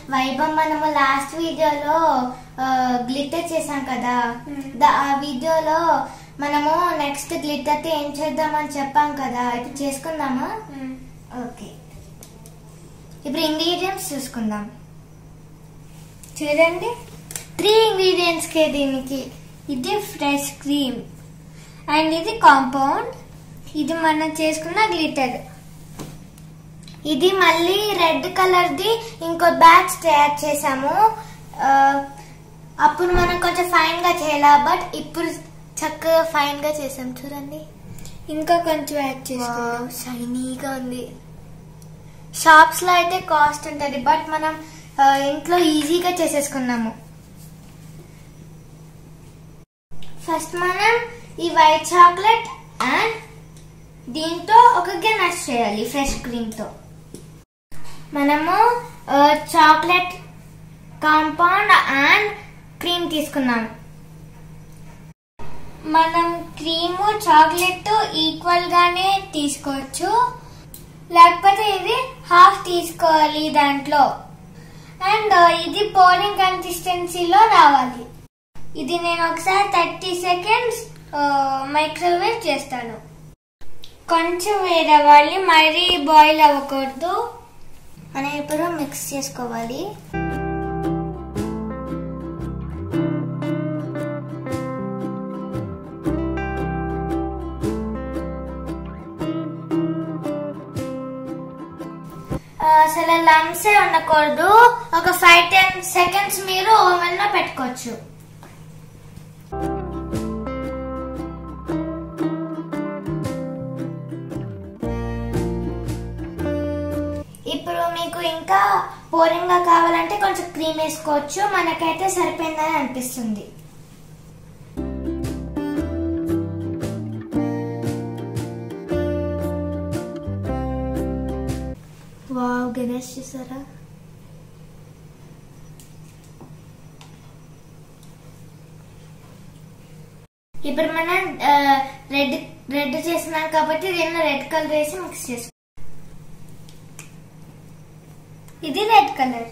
వైభవ్ మనము లాస్ట్ వీడియోలో గ్లిటర్ చేసాం కదా Hmm. ద- ఆ వీడియోలో మనము నెక్స్ట్ గ్లిటర్ తో ఏం చేద్దామని చెప్పాం కదా ఇప్పుడు చేసుకుందామా ఓకే ఇప్పుడు ఇంగ్రీడియంట్స్ చూసుకుందాం చూడండి త్రీ ఇంగ్రీడియంట్స్ కే దీనికి ఇది ఫ్రెష్ క్రీమ్ అండ్ ఇది కాంపౌండ్ ఇది మనం చేసుకున్న గ్లిటర్ ఇది మళ్ళీ రెడ్ కలర్ ది ఇంకో బ్యాచ్ తయారు చేసాము ఆ, అప్పుడు మనం కొంచెం ఫైన్ గా చేయాల బట్ ఇప్పుడు చక్కగా ఫైన్ గా చేసాం చూడండి ఇంకా కొంచెం యాడ్ చేసుకున్నాం షైనీగా ఉంది షాప్స్ లో అయితే కాస్ట్ ఉంటది బట్ మనం ఆ, ఇంట్లో ఈజీగా చేసేసుకున్నాము ఫస్ట్ మనం ఈ వైట్ చాక్లెట్ అండ్ దీంతో ఒక గెనస్ చేయాలి ఫ్రెష్ క్రీమ్ తో మనము ఆ, చాక్లెట్ కాంపౌండ్ అండ్ క్రీమ్ తీసుకున్నాం మనం క్రీమ్ చాక్లెట్ ఈక్వల్ గానే తీసుకోవచ్చు లేకపోతే ఇది హాఫ్ తీసుకోవాలి దాంట్లో అండ్ ఇది పోరింగ్ కన్సిస్టెన్సీలో రావాలి ఇది నేను ఒకసారి థర్టీ సెకండ్స్ మైక్రోవేవ్ చేస్తాను కొంచెం వేరవ్వాలి మరీ బాయిల్ అవ్వకూడదు మనం ఇప్పుడు మిక్స్ చేసుకోవాలి ఆ, అసలు లంప్సే ఉండకూడదు ఒక ఫైవ్ టెన్ సెకండ్స్ మీరు ఓవెన్ లో పెట్టుకోవచ్చు ఇప్పుడు మీకు ఇంకా బోరింగ్ గా కావాలంటే కొంచెం క్రీమ్ వేసుకోవచ్చు మనకైతే సరిపోయిందని అనిపిస్తుంది వావ్ గణేష్ చూసారా ఇప్పుడు మనం రెడ్ రెడ్ చేసినాం కాబట్టి దీనిలో రెడ్ కలర్ వేసి మిక్స్ చేసుకో ఇది రెడ్ కలర్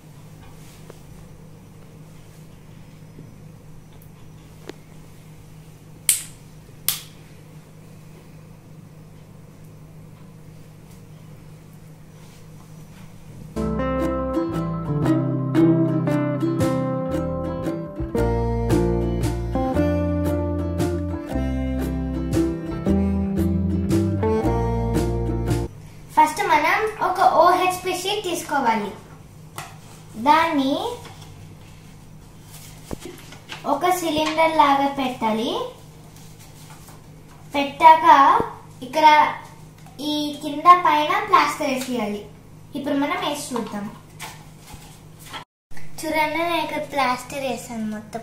ఫస్ట్ మనం ఒక ఓహెచ్పి షీట్ తీసుకోవాలి దాన్ని ఒక సిలిండర్ లాగా పెట్టాలి పెట్టాక ఇక్కడ ఈ కింద పైన ప్లాస్టర్ వేసేయాలి ఇప్పుడు మనం వేసి చూద్దాం చూడండి నేను ఇక్కడ ప్లాస్టర్ వేసాను మొత్తం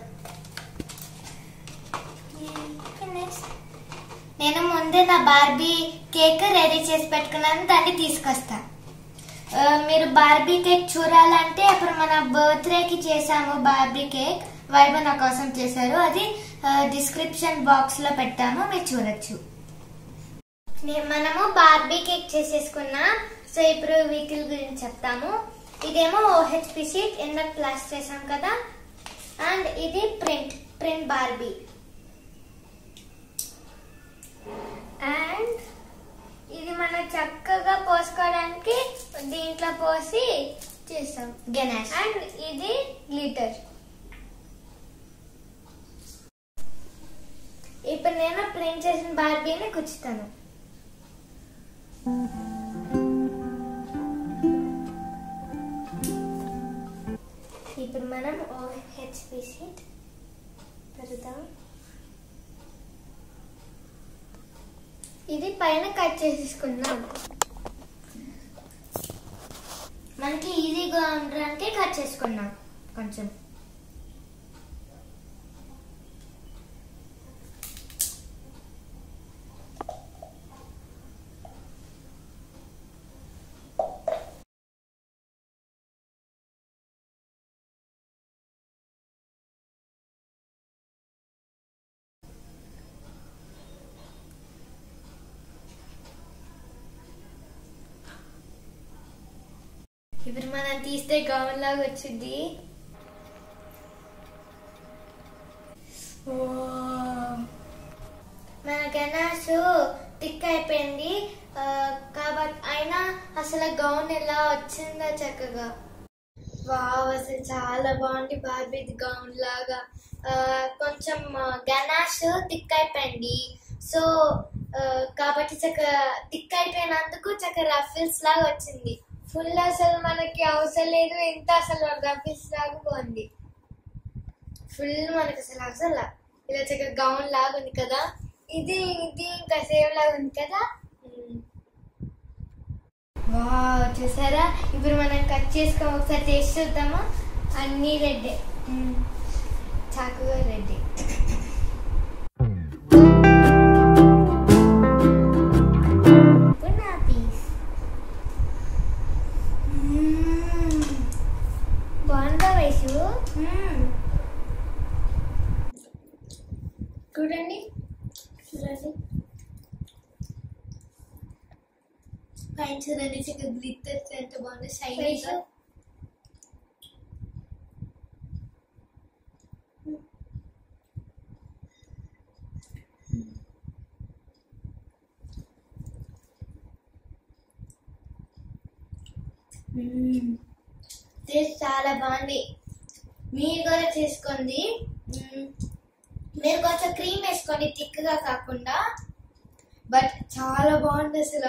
నేను ముందే నా బార్బీ కేక్ రెడీ చేసి పెట్టుకున్నాను దాన్ని తీసుకొస్తా ఆ, మీరు బార్బీ కేక్ చూడాలంటే అప్పుడు మన బర్త్డేకి చేసాము బార్బీ కేక్ వైబ్ నా కోసం చేశారు అది డిస్క్రిప్షన్ బాక్స్ లో పెట్టాము మీరు చూడొచ్చు నే- మనము బార్బీ కేక్ చేసేసుకున్నాం సో ఇప్పుడు వీటిల గురించి చెప్తాము ఇదేమో ఓహెచ్పి షీట్ ఇందాక ప్లాస్ చేసాం కదా అండ్ ఇది ప్రింట్ ప్రింట్ బార్బీ అండ్ ఇది మనం చక్కగా పోసుకోవడానికి దీంట్లో పోసి చేస్తాం గణేష్ అండ్ ఇది గ్లిటర్ ఇప్పుడు నేను ప్రింట్ చేసిన బార్బీని కుచ్చుతాను ఇప్పుడు మనం హెచ్పి షీట్ పెడదాం ఇది పైన కట్ చేసేసుకున్నాం మనకి ఈజీగా ఉండడానికి కట్ చేసుకున్నాం కొంచెం ఇప్పుడు మనం తీస్తే గౌన్ లాగా వచ్చింది మన గనాస్ టిక్ అయిపోయింది ఆ, కాబట్టి అయినా అసలు గౌన్ ఎలా వచ్చిందో చక్కగా వావ్ అసలు చాలా బాగుంది బార్బీ గౌన్ లాగా ఆ, కొంచెం గనాష్ థిక్ అయిపోయింది సో ఆ, కాబట్టి చక్కగా థిక్ అయిపోయినందుకు చక్కగా రఫిల్స్ లాగా వచ్చింది ఫుల్ అసలు మనకి అవసరం లేదు ఎంత అసలు రఫీస్ లాగా బాగుంది ఫుల్ మనకి అసలు అసలు ఇలా చక్కగా గౌన్ లాగా ఉంది కదా ఇది ఇది ఇంకా సేవ్ లాగా ఉంది కదా వావ్ చూసారా ఇప్పుడు మనం కట్ చేసుకొని ఒకసారి చేసి చూద్దామా అన్ని రెడ్ చాకుగా రెడీ ఇప్పుడు నా పీస్ బాగుందా వయసు చూడండి చూడండి పైన చూడండి చక్కగా గ్లిటర్స్ ఎంత బాగుంది షైనీగా టేస్ట్ చాలా బాగుంది మీరు కూడా చేసుకోండి మ్మ్. మీరు కొంచెం క్రీమ్ వేసుకోండి థిక్ గా కాకుండా బట్ చాలా బాగుంది అసలు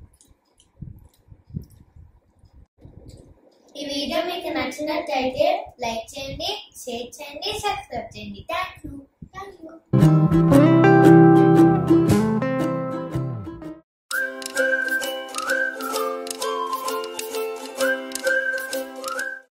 ఈ వీడియో మీకు నచ్చినట్లయితే లైక్ చేయండి షేర్ చేయండి సబ్స్క్రైబ్ చేయండి థ్యాంక్ యూ థ్యాంక్ యూ